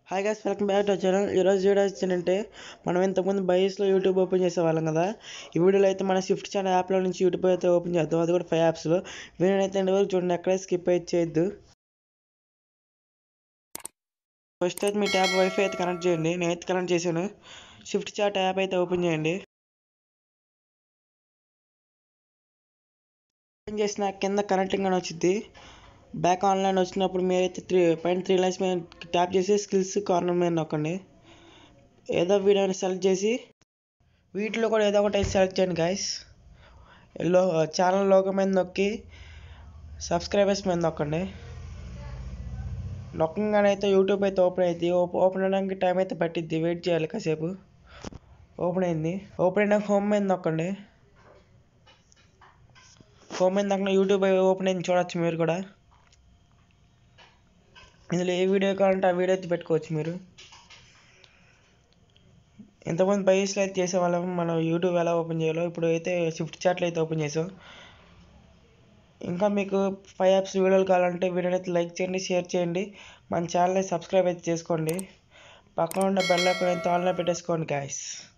hi guys welcome back to channel ఈరోజు video వచ్చిందంటే మనం ఇంతకుముందు బైస్లో యూట్యూబ్ ఓపెన్ చేసేవాళ్ళం కదా ఈ వీడియోలో అయితే మన స్విఫ్ట్ ఛానల్ యాప్లో నుంచి యూట్యూబ్ అయితే ఓపెన్ చేద్దాం అది కూడా ఫైవ్ యాప్స్లో వీడియో అయితే ఎండ్ వరకు చూడండి ఎక్కడే స్కిప్ అయితే చేయొద్దు ఫస్ట్ అయితే మీ ట్యాబ్ వైఫై అయితే కనెక్ట్ చేయండి నేనైతే కనెక్ట్ చేశాను స్విఫ్ట్ చాట్ యాప్ అయితే ఓపెన్ చేయండి ఓపెన్ చేసిన కింద కనెక్టింగ్ అని వచ్చింది బ్యాక్ ఆన్లైన్ వచ్చినప్పుడు మీరైతే త్రీ పైన త్రీ లైన్స్ మీద ట్యాప్ చేసి స్కిల్స్ కార్నర్ మీద నొక్కండి ఏదో వీడియోని సెలెక్ట్ చేసి వీటిలో కూడా ఏదో ఒకటి సెలెక్ట్ చేయండి గాయస్ లో ఛానల్ లోగో మీద నొక్కి సబ్స్క్రైబర్స్ మీద నొక్కండి నొక్కగానే అయితే యూట్యూబ్ అయితే ఓపెన్ అయింది ఓపెన్ అవడానికి టైం అయితే పట్టిద్ది వెయిట్ చేయాలి కాసేపు ఓపెన్ అయింది ఓపెన్ అయినాక హోమ్ మీద నొక్కండి హోమ్ మీద నొక్కన యూట్యూబ్ ఓపెన్ అయింది చూడొచ్చు మీరు కూడా ఇందులో ఏ వీడియో కావాలంటే ఆ వీడియో అయితే పెట్టుకోవచ్చు మీరు ఇంతకుముందు బైస్లో అయితే చేసేవాళ్ళం మనం యూట్యూబ్ ఎలా ఓపెన్ చేయాలో ఇప్పుడు అయితే షిఫ్ట్ చాట్లు అయితే ఓపెన్ చేసాం ఇంకా మీకు ఫైవ్ యాప్స్ వీడియోలు కావాలంటే వీడియోని అయితే లైక్ చేయండి షేర్ చేయండి మన ఛానల్ని సబ్స్క్రైబ్ అయితే చేసుకోండి పక్కన ఉన్న బెల్ ఐకాన్ అయితే ఆన్లో పెట్టేసుకోండి గాయస్